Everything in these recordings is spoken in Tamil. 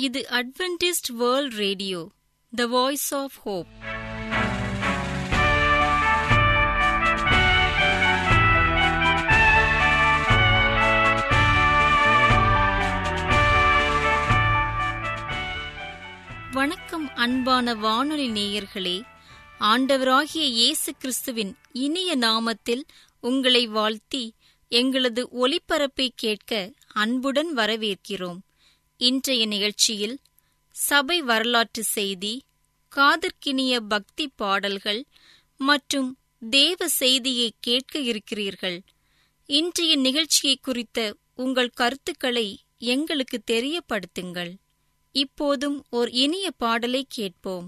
இது Adventist World Radio the voice of hope வணக்கம் அன்பான வானொலி நேயர்களே ஆண்டவராகிய இயேசு கிறிஸ்துவின் இனிய நாமத்தில் உங்களை வாழ்த்தி எங்களது ஒலிபரப்பை கேட்க அன்புடன் வரவேற்கிறோம் இன்றைய நிகழ்ச்சியில் சபை வரலாற்று செய்தி காதற்கினிய பக்தி பாடல்கள் மற்றும் தேவ செய்தியை கேட்க இருக்கிறீர்கள் இன்றைய நிகழ்ச்சியை குறித்த உங்கள் கருத்துக்களை எங்களுக்கு தெரியப்படுத்துங்கள் இப்போதும் ஓர் இனிய பாடலை கேட்போம்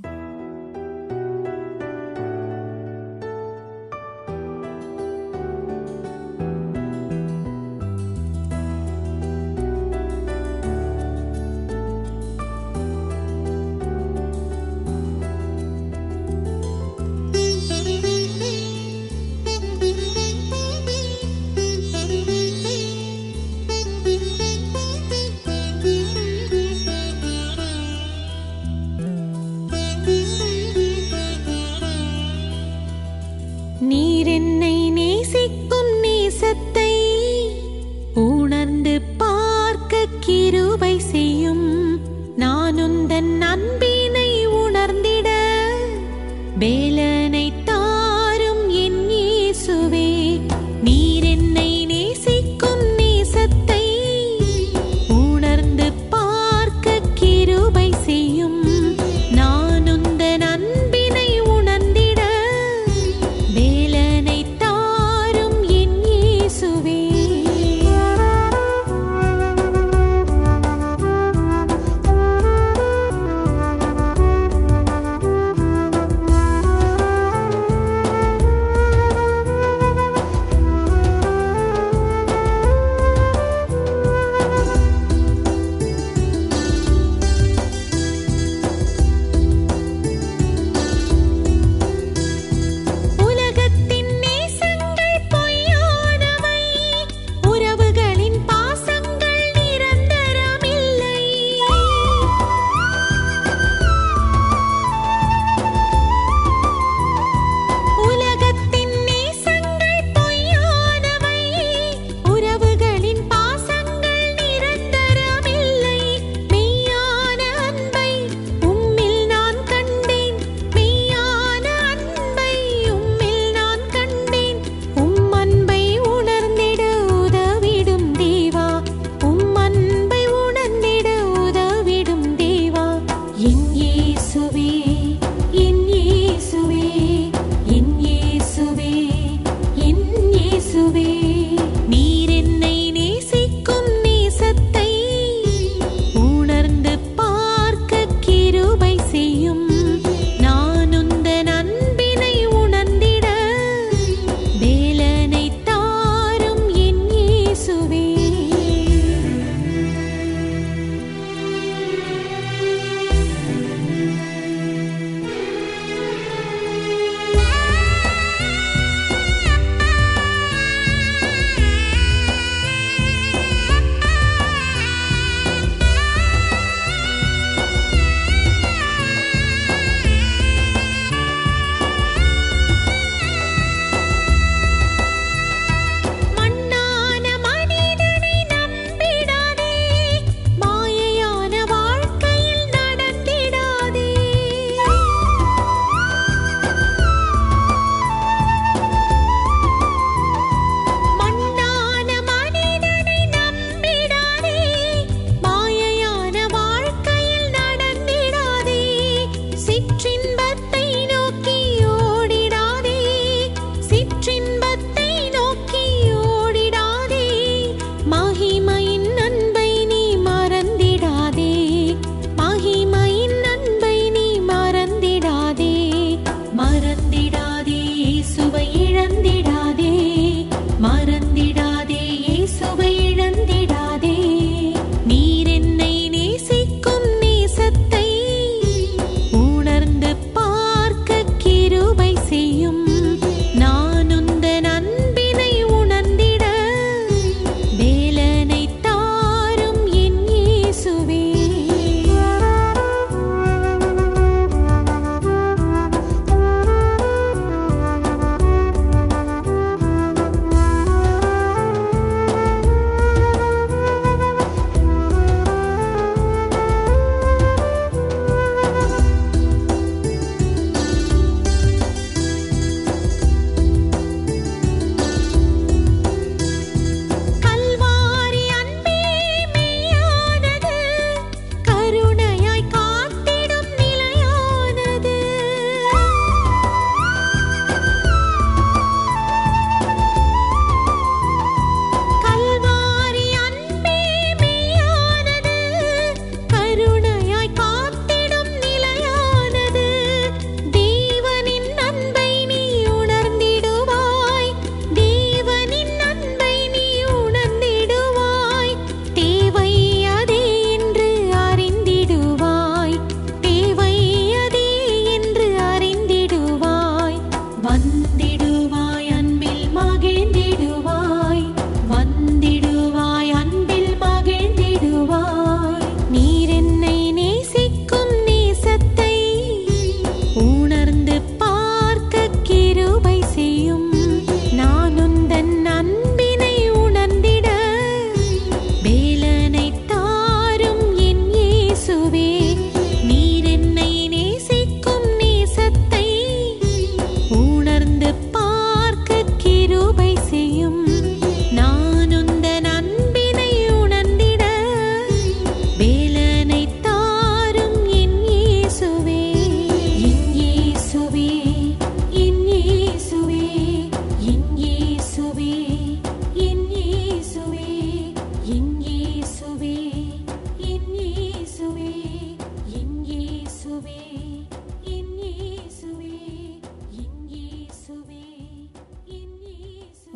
Thank you.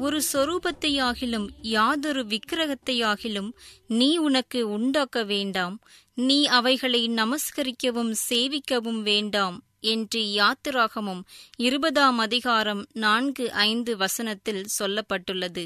ஒரு சொரூபத்தையாகிலும் யாதொரு விக்கிரகத்தையாகிலும் நீ உனக்கு உண்டாக்க வேண்டாம் நீ அவைகளை நமஸ்கரிக்கவும் சேவிக்கவும் வேண்டாம் என்று யாத்திராகமும் இருபதாம் அதிகாரம் நான்கு ஐந்து வசனத்தில் சொல்லப்பட்டுள்ளது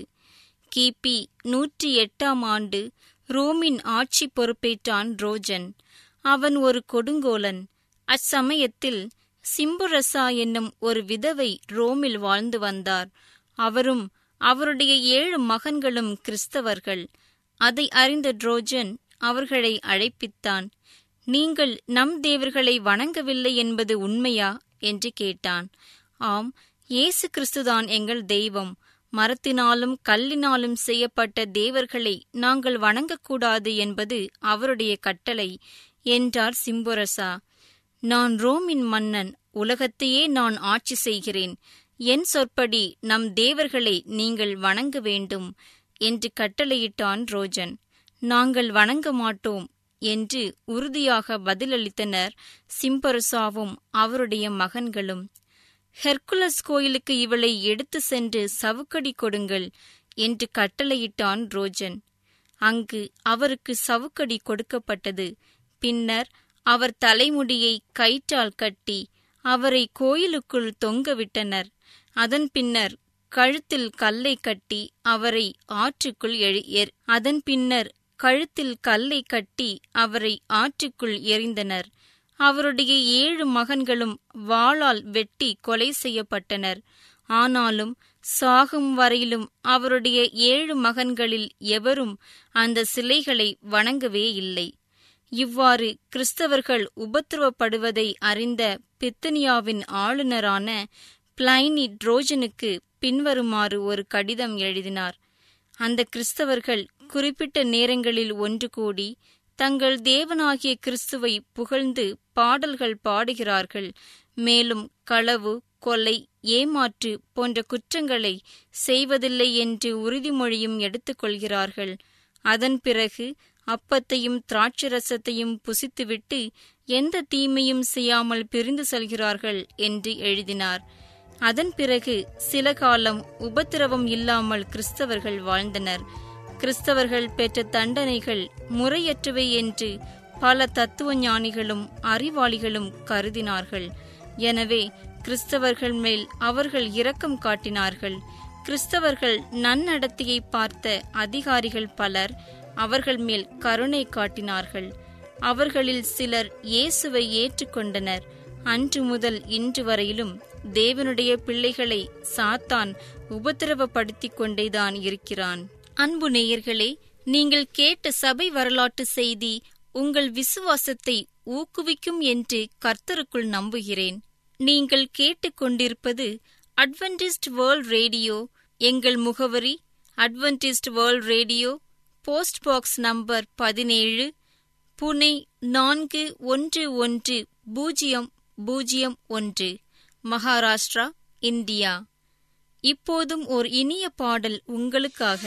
கிபி நூற்றி எட்டாம் ஆண்டு ரோமின் ஆட்சி பொறுப்பேற்றான் ரோஜன் அவன் ஒரு கொடுங்கோலன் அச்சமயத்தில் சிம்புரசா என்னும் ஒரு விதவை ரோமில் வாழ்ந்து வந்தார் அவரும் அவருடைய ஏழு மகன்களும் கிறிஸ்தவர்கள் அதை அறிந்த ட்ரோஜன் அவர்களை அழைப்பித்தான் நீங்கள் நம் தேவர்களை வணங்கவில்லை என்பது உண்மையா என்று கேட்டான் ஆம் இயேசு கிறிஸ்துதான் எங்கள் தெய்வம் மரத்தினாலும் கல்லினாலும் செய்யப்பட்ட தேவர்களை நாங்கள் வணங்கக்கூடாது என்பது அவருடைய கட்டளை என்றார் சிம்புரசா நான் ரோமின் மன்னன் உலகத்தையே நான் ஆட்சி செய்கிறேன் என் சொற்படி நம் தேவர்களை நீங்கள் வணங்க வேண்டும் என்று கட்டளையிட்டான் ரோஜன் நாங்கள் வணங்க மாட்டோம் என்று உறுதியாக பதிலளித்தனர் சிம்பருசாவும் அவருடைய மகன்களும் ஹெர்குலஸ் கோயிலுக்கு இவளை எடுத்து சென்று சவுக்கடி கொடுங்கள் என்று கட்டளையிட்டான் ரோஜன் அங்கு அவருக்கு சவுக்கடி கொடுக்கப்பட்டது பின்னர் அவர் தலைமுடியை கயிற்றால் கட்டி அவரை கோயிலுக்குள் தொங்கவிட்டனர் அதன் பின்னர் கழுத்தில் கல்லை கட்டி அவரை ஆற்றுக்குள் எர் அதன் பின்னர் கழுத்தில் கல்லை கட்டி அவரை ஆற்றுக்குள் எறிந்தனர் அவருடைய ஏழு மகன்களும் வாளால் வெட்டி கொலை செய்யப்பட்டனர் ஆனாலும் சாகும் வரையிலும் அவருடைய ஏழு மகன்களில் எவரும் அந்த சிலைகளை வணங்கவே இல்லை இவ்வாறு கிறிஸ்தவர்கள் உபத்திரவப்படுவதை அறிந்த பித்தனியாவின் ஆளுநரான பிளைனி ட்ரோஜனுக்கு பின்வருமாறு ஒரு கடிதம் எழுதினார் அந்த கிறிஸ்தவர்கள் குறிப்பிட்ட நேரங்களில் ஒன்று கூடி தங்கள் தேவனாகிய கிறிஸ்துவை புகழ்ந்து பாடல்கள் பாடுகிறார்கள் மேலும் களவு கொலை ஏமாற்று போன்ற குற்றங்களை செய்வதில்லை என்று உறுதிமொழியும் எடுத்துக்கொள்கிறார்கள் அதன் பிறகு அப்பத்தையும் திராட்சரசத்தையும் புசித்துவிட்டு எந்த தீமையும் செய்யாமல் பிரிந்து செல்கிறார்கள் என்று எழுதினார் அதன் பிறகு சில காலம் உபத்திரவம் இல்லாமல் கிறிஸ்தவர்கள் வாழ்ந்தனர் கிறிஸ்தவர்கள் பெற்ற தண்டனைகள் முறையற்றவை என்று பல தத்துவ ஞானிகளும் அறிவாளிகளும் கருதினார்கள் எனவே கிறிஸ்தவர்கள் மேல் அவர்கள் இரக்கம் காட்டினார்கள் கிறிஸ்தவர்கள் நன்னடத்தையை பார்த்த அதிகாரிகள் பலர் அவர்கள் மேல் கருணை காட்டினார்கள் அவர்களில் சிலர் இயேசுவை ஏற்றுக்கொண்டனர் அன்று முதல் இன்று வரையிலும் தேவனுடைய பிள்ளைகளை சாத்தான் உபத்திரவப்படுத்திக் கொண்டேதான் இருக்கிறான் அன்பு நேயர்களே நீங்கள் கேட்ட சபை வரலாற்று செய்தி உங்கள் விசுவாசத்தை ஊக்குவிக்கும் என்று கர்த்தருக்குள் நம்புகிறேன் நீங்கள் கேட்டுக்கொண்டிருப்பது அட்வென்டிஸ்ட் வேர்ல்ட் ரேடியோ எங்கள் முகவரி Adventist World Radio post box number பதினேழு புனே நான்கு ஒன்று ஒன்று பூஜ்ஜியம் பூஜ்ஜியம் ஒன்று மகாராஷ்டிரா இந்தியா இப்போதும் ஓர் இனிய பாடல் உங்களுக்காக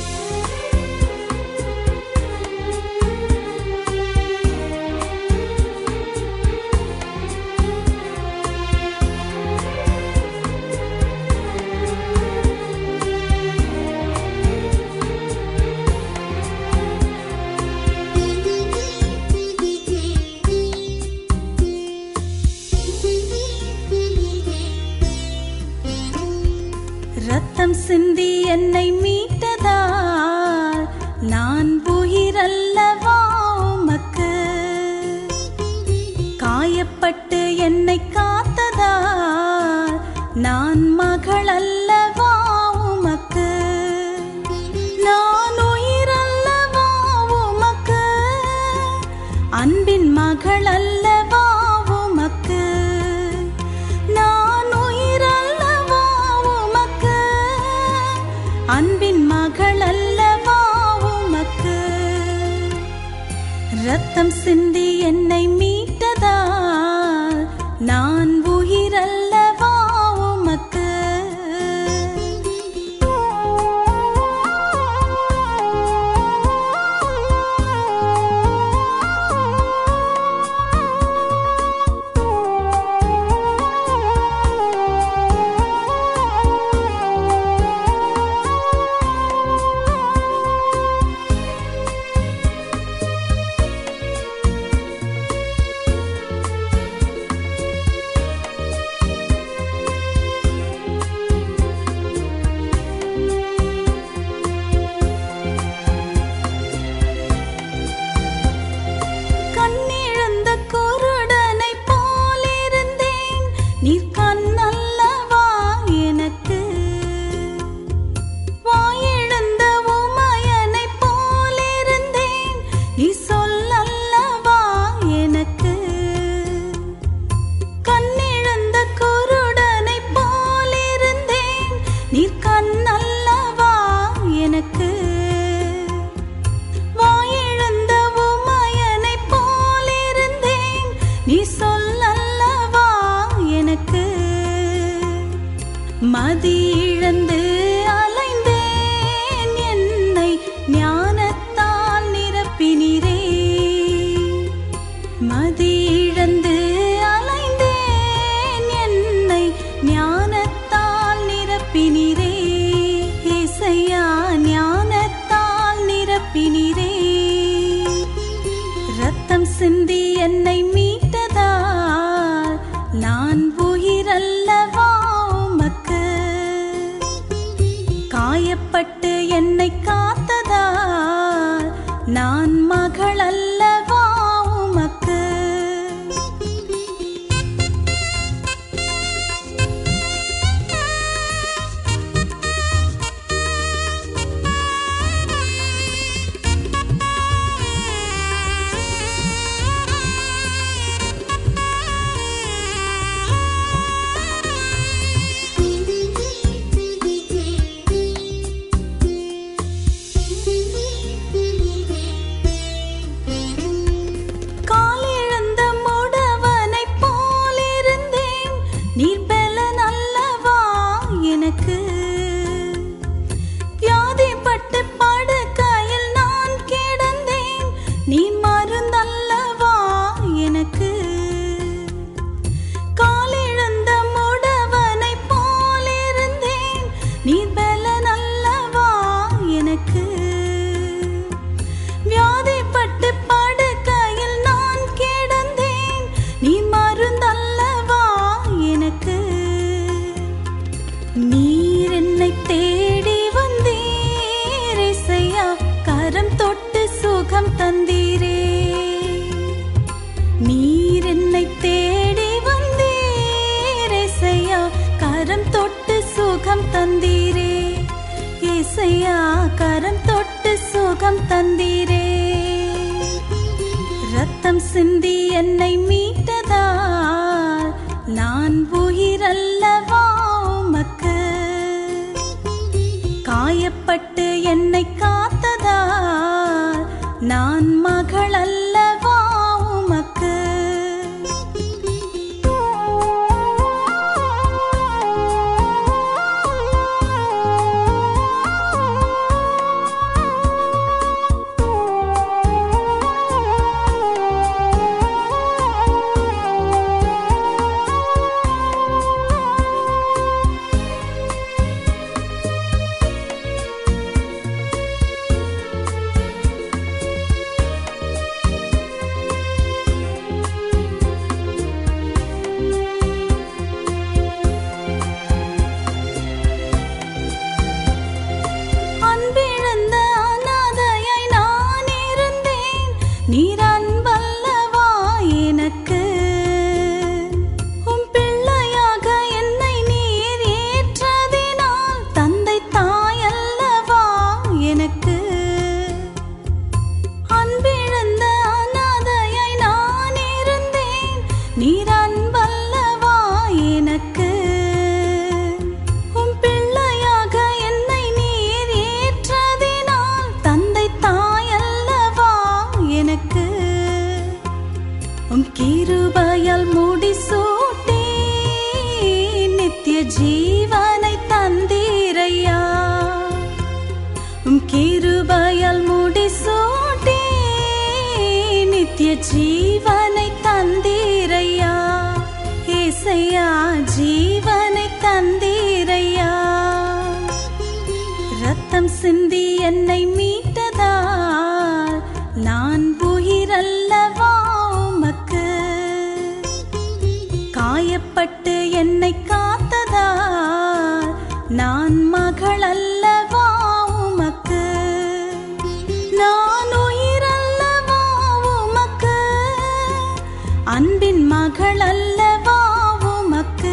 ரத்தம் சிந்தி என்னை மீட்டதால் நான் உயிரல்லவா உமக்கு காயப்பட்டு என்னை காத்ததால் நான் மகள் அல்லவா உமக்கு நான் உயிரல்லவா உமக்கு அன்பின் மகள் அல்லவா உமக்கு நான் உயிரல்லவா உமக்கு அன்பின் மகள் அல்லவா உமக்கு ரத்தம் சிந்தி என்னை மீட்டதால் நான் உயிரல்லவா உமக்கு நீ சொல்லல்லவா எனக்கு மதி இழந்து அலைந்தேன் என்னை ஞானத்தால் நிரப்பினீரே மதி இழந்து அலைந்தேன் என்னை ஞானத்தால் நிரப்பினீரே இசையா ஞானத்தால் நிரப்பினீரே ரத்தம் சிந்தி என்னை மீட்டதால் நான் உயிரல்லவா உமக்கு காயப்பட்டு என்னை காத்ததால் நான் மகள் அல்லவா உமக்கு காலிழந்த முடவனைப் போலிருந்தேன். நீர் பெலன் அல்லவா எனக்கு? வியாதிப்பட்டு படுக்கையில் நான் கிடந்தேன். நீர் மருந்தல்லவா எனக்கு? காலிழந்த முடவனைப் போலிருந்தேன். நீர் பெலன் அல்லவா எனக்கு வியாதிப்பட்டு படுக்கையில் நான் கிடந்தேன் நீ மருந்தல்லவா எனக்கு நீர் என்னை தேடி வந்தீர் இசையா கரம் தொட்டு சுகம் தந்தீரே நீர் என்னை தேடி வந்தீர் இசையா கரம் தொட்டு சுகம் தந்தீரே இசையா கரம் தொட்டு சுகம் தந்தீரே ரத்தம் சிந்தி என்னை மீட்டதால் நான் உயிரல்லவா உமக்கு காயப்பட்டு என்னை காத்ததால் நான் மகள் அல்லவா உமக்கு அன்பிழந்த அனாதையாய் நான் இருந்தேன் நீர் அன்பல்லவா எனக்கு உம் பிள்ளையாக என்னை நீர் ஏற்றதினால் தந்தை தாயல்லவா எனக்கு அன்பிழந்த அனாதையாய் நான் இருந்தேன் நீர் அன்பல்லவா எனக்கு உம் பிள்ளையாக என்னை நீர் ஏற்றதினால் தந்தை தாயல்லவா எனக்கு உம் கிருபையால் முடிசூட்டி நித்திய ஜீவனை தந்தீரையா உம் கிருபையால் முடிசூட்டி நித்திய ஜீவனை தந்தீரையா ஏசையா ஜீவனை தந்தீரையா ரத்தம் சிந்தி என்னை மீட்டதால் நான் உயிரல்லவா உமக்கு காயப்பட்டு என்னை காத்ததால் நான் மகள் அல்லவா உமக்கு நான் உயிரல்லவா உமக்கு அன்பின் மகள் அல்லவா உமக்கு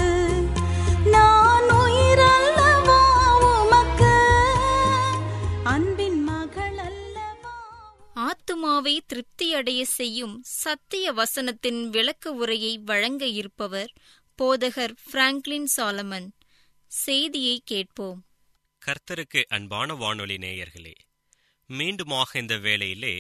நான் உயிரல்லவா உமக்கு அன்பின் மகள் அல்லவா ஆத்துமாவை திருப்தியடைய செய்யும் சத்திய வசனத்தின் விளக்க உரையை வழங்க இருப்பவர் போதகர் பிராங்க்லின் சாலமன் செய்தியை கேட்போம் கர்த்தருக்கு அன்பான வானொலி நேயர்களே மீண்டுமாக இந்த வேளையிலே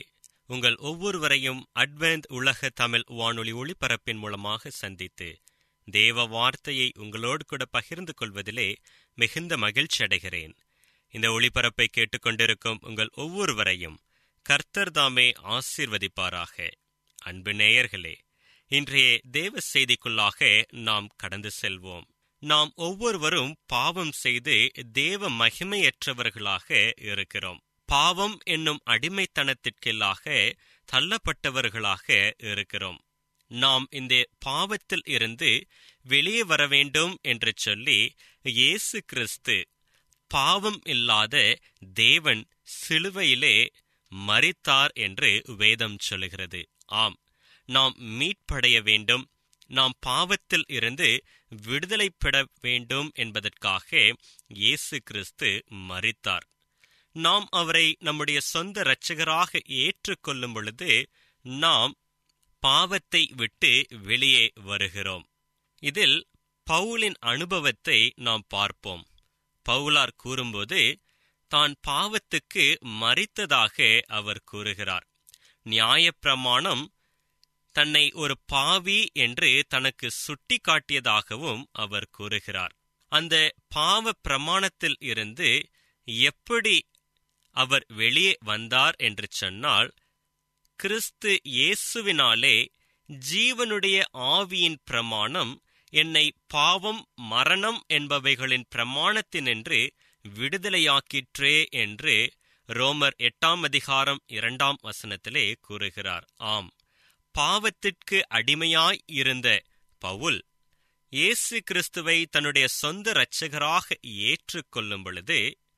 உங்கள் ஒவ்வொருவரையும் அட்வென்த் உலக தமிழ் வானொலி ஒளிபரப்பின் மூலமாக சந்தித்து தேவ வார்த்தையை உங்களோடு கூட பகிர்ந்து கொள்வதிலே மிகுந்த மகிழ்ச்சி அடைகிறேன் இந்த ஒளிபரப்பை கேட்டுக்கொண்டிருக்கும் உங்கள் ஒவ்வொருவரையும் கர்த்தர் தாமே ஆசீர்வதிப்பாராக அன்பு நேயர்களே இன்றைய தேவ செய்திக்குள்ளாக நாம் கடந்து செல்வோம் நாம் ஒவ்வொருவரும் பாவம் செய்து தேவ மகிமையற்றவர்களாக இருக்கிறோம் பாவம் என்னும் அடிமைத்தனத்திற்கெல்லாக தள்ளப்பட்டவர்களாக இருக்கிறோம் நாம் இந்த பாவத்தில் இருந்து வெளியே வர வேண்டும் என்று சொல்லி இயேசு கிறிஸ்து பாவம் இல்லாத தேவன் சிலுவையிலே மரித்தார் என்று வேதம் சொல்லுகிறது ஆம் நாம் மீட்படைய வேண்டும் நாம் பாவத்தில் இருந்து விடுதலை பெற வேண்டும் என்பதற்காக இயேசு கிறிஸ்து மரித்தார் நாம் அவரை நம்முடைய சொந்த இரட்சகராக ஏற்றுக்கொள்ளும் பொழுது நாம் பாவத்தை விட்டு வெளியே வருகிறோம் இதில் பவுலின் அனுபவத்தை நாம் பார்ப்போம் பவுலார் கூறும்போது தான் பாவத்துக்கு மறித்ததாக அவர் கூறுகிறார் நியாயப்பிரமாணம் தன்னை ஒரு பாவி என்று தனக்கு சுட்டி காட்டியதாகவும் அவர் கூறுகிறார் அந்த பாவ பிரமாணத்தில் இருந்து எப்படி அவர் வெளியே வந்தார் என்று சொன்னால் கிறிஸ்து இயேசுவினாலே ஜீவனுடைய ஆவியின் பிரமாணம் என்னை பாவம் மரணம் என்பவைகளின் பிரமாணத்தினின்று விடுதலையாக்கிற்றே என்று ரோமர் எட்டாம் அதிகாரம் இரண்டாம் வசனத்திலே கூறுகிறார் ஆம் பாவத்திற்கு அடிமையாய் இருந்த பவுல் இயேசு கிறிஸ்துவை தன்னுடைய சொந்த இரட்சகராக ஏற்றுக்கொள்ளும் பொழுது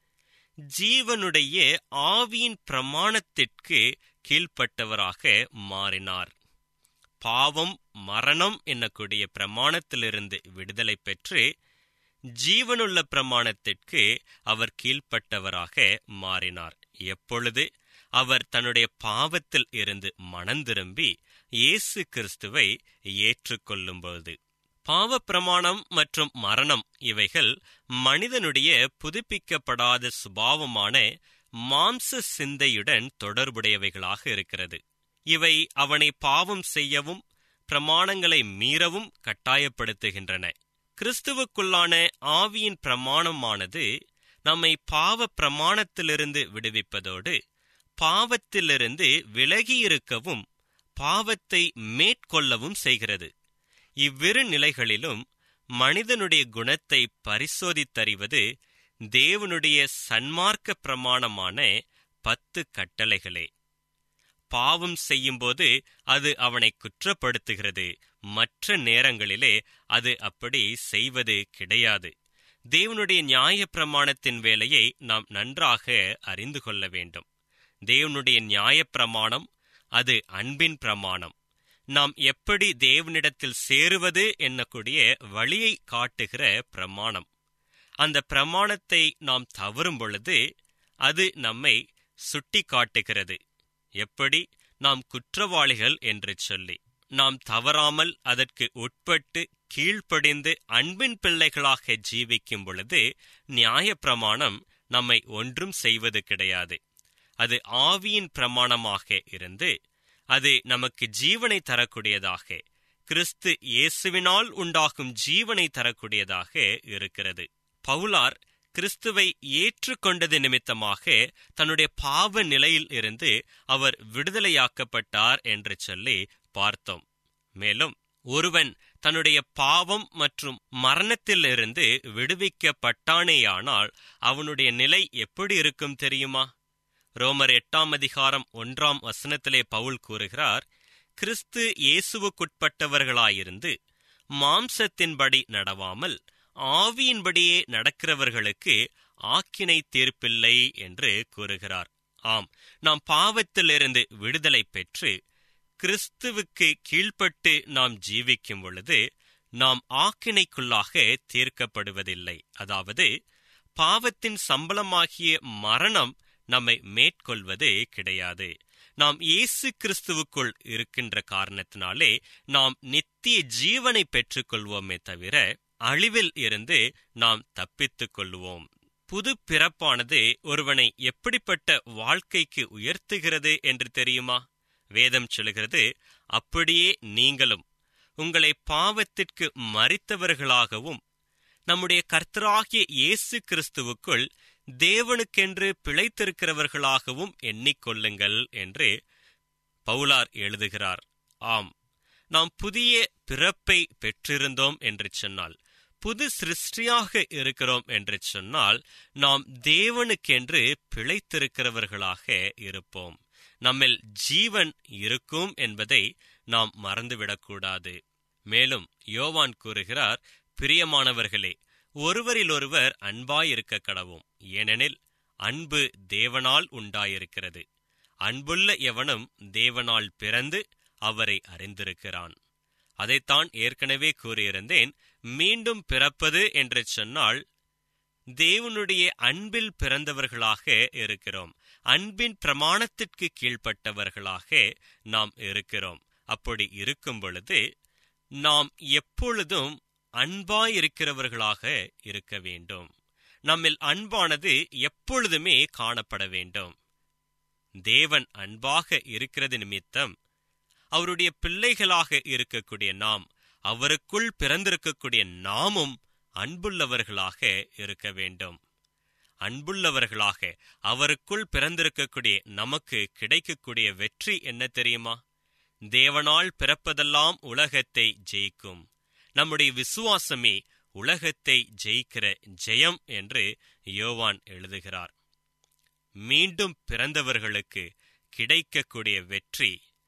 ஜீவனுடைய ஆவியின் பிரமாணத்திற்கு கீழ்ப்பட்டவராக மாறினார் பாவம் மரணம் என்னக்கூடிய பிரமாணத்திலிருந்து விடுதலை பெற்று ஜீவனுள்ள பிரமாணத்திற்கு அவர் கீழ்ப்பட்டவராக மாறினார் எப்பொழுது அவர் தன்னுடைய பாவத்தில் இருந்து மனந்திரும்பி இயேசு கிறிஸ்துவை ஏற்றுக்கொள்ளும்போது பாவ பிரமாணம் மற்றும் மரணம் இவைகள் மனிதனுடைய புதுப்பிக்கப்படாத சுபாவமான மாம்ச சிந்தையுடன் தொடர்புடையவைகளாக இருக்கிறது இவை அவனை பாவம் செய்யவும் பிரமாணங்களை மீறவும் கட்டாயப்படுத்துகின்றன கிறிஸ்துவுக்குள்ளான ஆவியின் பிரமாணமானது நம்மை பாவ பிரமாணத்திலிருந்து விடுவிப்பதோடு பாவத்திலிருந்து விலகியிருக்கவும் பாவத்தை மேற்கொள்ளவும் செய்கிறது இவ்விரு நிலைகளிலும் மனிதனுடைய குணத்தை பரிசோதித்தறிவது தேவனுடைய சன்மார்க்க பிரமாணமான பத்து கட்டளைகளே பாவம் செய்யும்போது அது அவனை குற்றப்படுத்துகிறது மற்ற நேரங்களிலே அது அப்படி செய்வது கிடையாது தேவனுடைய நியாய பிரமாணத்தின் வேலையை நாம் நன்றாக அறிந்து கொள்ள வேண்டும் தேவனுடைய நியாய பிரமாணம் அது அன்பின் பிரமாணம் நாம் எப்படி தேவனிடத்தில் சேருவது என்னக்கூடிய வழியை காட்டுகிற பிரமாணம் அந்த பிரமாணத்தை நாம் தவறும் பொழுது அது நம்மை சுட்டி காட்டுகிறது எப்படி நாம் குற்றவாளிகள் என்று சொல்லி நாம் தவறாமல் அதற்கு உட்பட்டு கீழ்ப்படிந்து அன்பின் பிள்ளைகளாக ஜீவிக்கும் பொழுது நியாயப்பிரமாணம் நம்மை ஒன்றும் செய்வது கிடையாது அது ஆவியின் பிரமாணமாக இருந்து அது நமக்கு ஜீவனை தரக்கூடியதாக கிறிஸ்து இயேசுவினால் உண்டாகும் ஜீவனை தரக்கூடியதாக இருக்கிறது பவுலார் கிறிஸ்துவை ஏற்றுக்கொண்டது நிமித்தமாக தன்னுடைய பாவ நிலையில் இருந்து அவர் விடுதலையாக்கப்பட்டார் என்று சொல்லி பார்த்தோம் மேலும் ஒருவன் தன்னுடைய பாவம் மற்றும் மரணத்திலிருந்து விடுவிக்கப்பட்டானேயானால் அவனுடைய நிலை எப்படி இருக்கும் தெரியுமா ரோமர் எட்டாம் அதிகாரம் ஒன்றாம் வசனத்திலே பவுல் கூறுகிறார் கிறிஸ்து இயேசுவுக்குட்பட்டவர்களாயிருந்து மாம்சத்தின்படி நடவாமல் ஆவியின்படியே நடக்கிறவர்களுக்கு ஆக்கினை தீர்ப்பில்லை என்று கூறுகிறார் ஆம் நாம் பாவத்திலிருந்து விடுதலை பெற்று கிறிஸ்துவுக்கு கீழ்ப்பட்டு நாம் ஜீவிக்கும் பொழுது நாம் ஆக்கினைக்குள்ளாக தீர்க்கப்படுவதில்லை அதாவது பாவத்தின் சம்பளமாகிய மரணம் நம்மை மேற்கொள்வது கிடையாது நாம் இயேசு கிறிஸ்துவுக்குள் இருக்கின்ற காரணத்தினாலே நாம் நித்திய ஜீவனை பெற்றுக்கொள்வோமே தவிர அழிவில் இருந்து நாம் தப்பித்துக் கொள்வோம் புது பிறப்பானது ஒருவனை எப்படிப்பட்ட வாழ்க்கைக்கு உயர்த்துகிறது என்று தெரியுமா வேதம் சொல்கிறது அப்படியே நீங்களும் உங்களை பாவத்திற்கு மறித்தவர்களாகவும் நம்முடைய கர்த்தராகிய இயேசு கிறிஸ்துவுக்குள் தேவனுக்கென்று பிழைத்திருக்கிறவர்களாகவும் எண்ணிக்கொள்ளுங்கள் என்று பவுலார் எழுதுகிறார் ஆம் நாம் புதிய பிறப்பை பெற்றிருந்தோம் என்று சொன்னால் புது சிருஷ்டியாக இருக்கிறோம் என்று சொன்னால் நாம் தேவனுக்கென்று பிழைத்திருக்கிறவர்களாக இருப்போம் நம்மில் ஜீவன் இருக்கும் என்பதை நாம் மறந்துவிடக்கூடாது மேலும் யோவான் கூறுகிறார் பிரியமானவர்களே ஒருவரிலொருவர் அன்பாயிருக்க கடவும் ஏனெனில் அன்பு தேவனால் உண்டாயிருக்கிறது அன்புள்ள எவனும் தேவனால் பிறந்து அவரை அறிந்திருக்கிறான் அதைத்தான் ஏற்கனவே கூறியிருந்தேன் மீண்டும் பிறப்பது என்று சொன்னால் தேவனுடைய அன்பில் பிறந்தவர்களாக இருக்கிறோம் அன்பின் பிரமாணத்திற்கு கீழ்ப்பட்டவர்களாக நாம் இருக்கிறோம் அப்படி இருக்கும் பொழுது நாம் எப்பொழுதும் அன்பாயிருக்கிறவர்களாக இருக்க வேண்டும் நம்மில் அன்பானது எப்பொழுதுமே காணப்பட வேண்டும் தேவன் அன்பாக இருக்கிறது நிமித்தம் அவருடைய பிள்ளைகளாக இருக்கக்கூடிய நாம் அவருக்குள் பிறந்திருக்கக்கூடிய நாமும் அன்புள்ளவர்களாக இருக்க வேண்டும் அன்புள்ளவர்களாக அவருக்குள் பிறந்திருக்கக்கூடிய நமக்கு கிடைக்கக்கூடிய வெற்றி என்ன தெரியுமா தேவனால் பிறப்பதெல்லாம் உலகத்தை ஜெயிக்கும் நம்முடைய விசுவாசமே உலகத்தை ஜெயிக்கிற ஜெயம் என்று யோவான் எழுதுகிறார் மீண்டும் பிறந்தவர்களுக்கு கிடைக்கக்கூடிய வெற்றி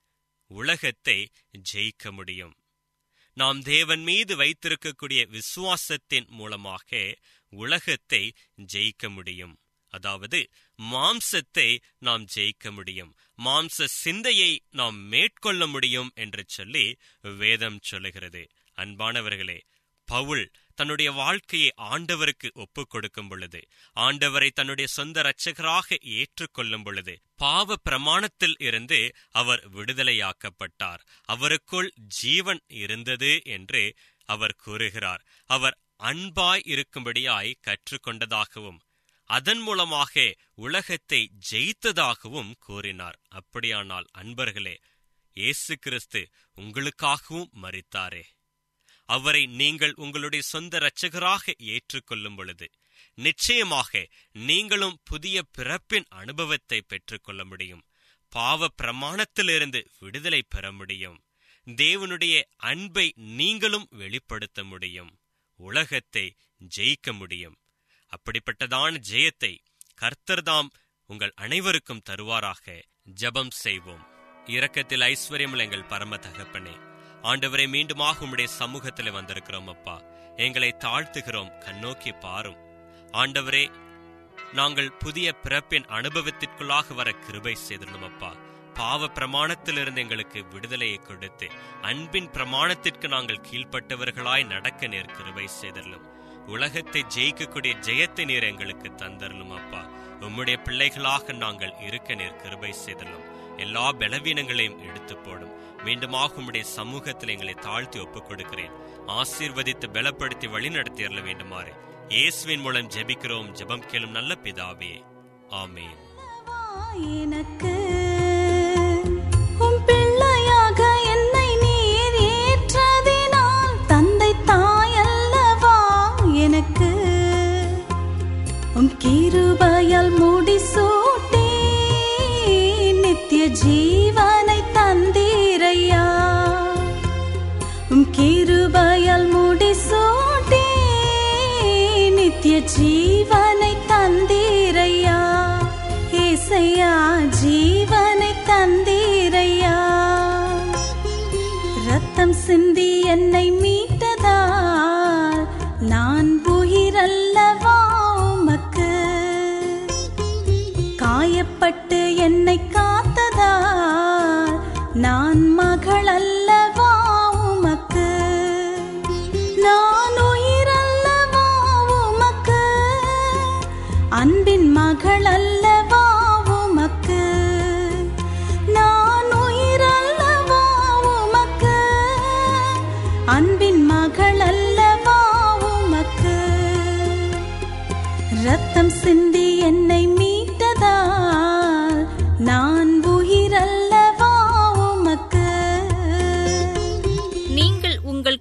உலகத்தை ஜெயிக்க முடியும் நாம் தேவன் மீது வைத்திருக்கக்கூடிய விசுவாசத்தின் மூலமாக உலகத்தை ஜெயிக்க முடியும் அதாவது மாம்சத்தை நாம் ஜெயிக்க முடியும் மாம்ச சிந்தையை நாம் மேற்கொள்ள முடியும் என்று சொல்லி வேதம் சொல்லுகிறது அன்பானவர்களே பவுல் தன்னுடைய வாழ்க்கையை ஆண்டவருக்கு ஒப்புக் கொடுக்கும் பொழுது ஆண்டவரை தன்னுடைய சொந்த இரட்சகராக ஏற்றுக்கொள்ளும் பொழுது பாவ பிரமாணத்தில் இருந்து அவர் விடுதலையாக்கப்பட்டார் அவருக்குள் ஜீவன் இருந்தது என்று அவர் கூறுகிறார் அவர் அன்பாய் இருக்கும்படியாய் கற்றுக்கொண்டதாகவும் அதன் மூலமாக உலகத்தை ஜெயித்ததாகவும் கூறினார் அப்படியானால் அன்பர்களே இயேசு கிறிஸ்து உங்களுக்காகவும் மறித்தாரே அவரை நீங்கள் உங்களுடைய சொந்த இரட்சகராக ஏற்றுக்கொள்ளும் பொழுது நிச்சயமாக நீங்களும் புதிய பிறப்பின் அனுபவத்தை பெற்றுக்கொள்ள முடியும் பாவ பிரமாணத்திலிருந்து விடுதலை பெற முடியும் தேவனுடைய அன்பை நீங்களும் வெளிப்படுத்த முடியும் உலகத்தை ஜெயிக்க முடியும் அப்படிப்பட்டதான ஜெயத்தை கர்த்தர்தாம் உங்கள் அனைவருக்கும் தருவாராக ஜபம் செய்வோம் இரக்கத்தில் ஐஸ்வர்யமுள்ள எங்கள் பரம தகப்பனே ஆண்டவரை மீண்டுமாக உம்முடைய சமூகத்தில் வந்திருக்கிறோம் அப்பா எங்களை தாழ்த்துகிறோம் கண்ணோக்கி பாரும் ஆண்டவரே நாங்கள் புதிய பிறப்பின் அனுபவத்திற்குள்ளாக வர கிருபை செய்திருந்தோம் அப்பா பாவ பிரமாணத்திலிருந்து எங்களுக்கு விடுதலையை கொடுத்து அன்பின் பிரமாணத்திற்கு நாங்கள் கீழ்ப்பட்டவர்களாய் நடக்க நேர் கிருபை செய்தரலும் உலகத்தை ஜெயிக்கக்கூடிய ஜெயத்தை நீர் எங்களுக்கு தந்தரலும் அப்பா உம்முடைய பிள்ளைகளாக நாங்கள் இருக்க நேர் கிருபை செய்தரலும் எல்லா பலவீனங்களையும் எடுத்து போடும் மீண்டுமாக உம்முடைய சமூகத்தில் எங்களை தாழ்த்தி ஒப்புக் கொடுக்கிறேன் ஆசீர்வதித்து பலப்படுத்தி வழிநடத்தி அருள வேண்டுமாறு இயேசுவின் மூலம் ஜெபிக்கிறோம் ஜெபம் கேளும் நல்ல பிதாவே ஆமேன் அல்லவா எனக்கு உம் பிள்ளையாக என்னை நீர் ஏற்றதினால் தந்தை தாய் அல்லவா எனக்கு உம் கிருபையால் முடிசூட்டி நித்திய ஜீவனை தந்தீரையா உம் கிருபையால் முடிசூட்டி நித்திய ஜீவனை தந்தீரையா ஏசையா ஜீவனை தந்தீரையா ரத்தம் சிந்தி என்னை மீட்டதால் நான் உயிரல்லவா உமக்கு காயப்பட்டு என்னை காத்ததால் நான் மகள் அல்லவா உமக்கு நான் உயிரல்லவா உமக்கு அன்பின் மகள் அல்லவா உமக்கு நான் உயிரல்லவா உமக்கு அன்பின் மகள் அல்லவா உமக்கு ரத்தம் சிந்தி என்னை மீட்டதால் நான் உயிரல்லவா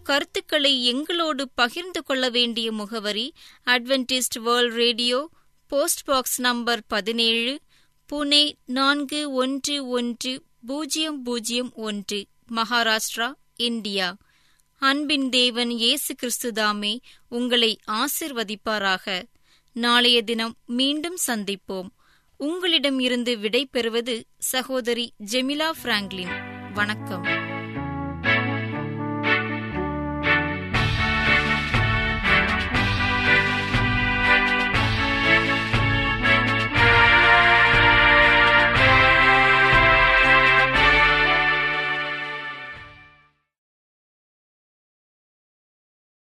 கருத்துக்களை எங்களோடு பகிர்ந்து கொள்ள வேண்டிய முகவரி Adventist World Radio post box number பதினேழு புனே நான்கு ஒன்று ஒன்று பூஜ்ஜியம் பூஜ்ஜியம் ஒன்று மகாராஷ்டிரா இந்தியா அன்பின் தேவன் இயேசு கிறிஸ்துதாமே உங்களை ஆசிர்வதிப்பாராக நாளைய தினம் மீண்டும் சந்திப்போம் உங்களிடம் இருந்து விடை பெறுவது சகோதரி ஜெமிலா பிராங்க்லின் வணக்கம்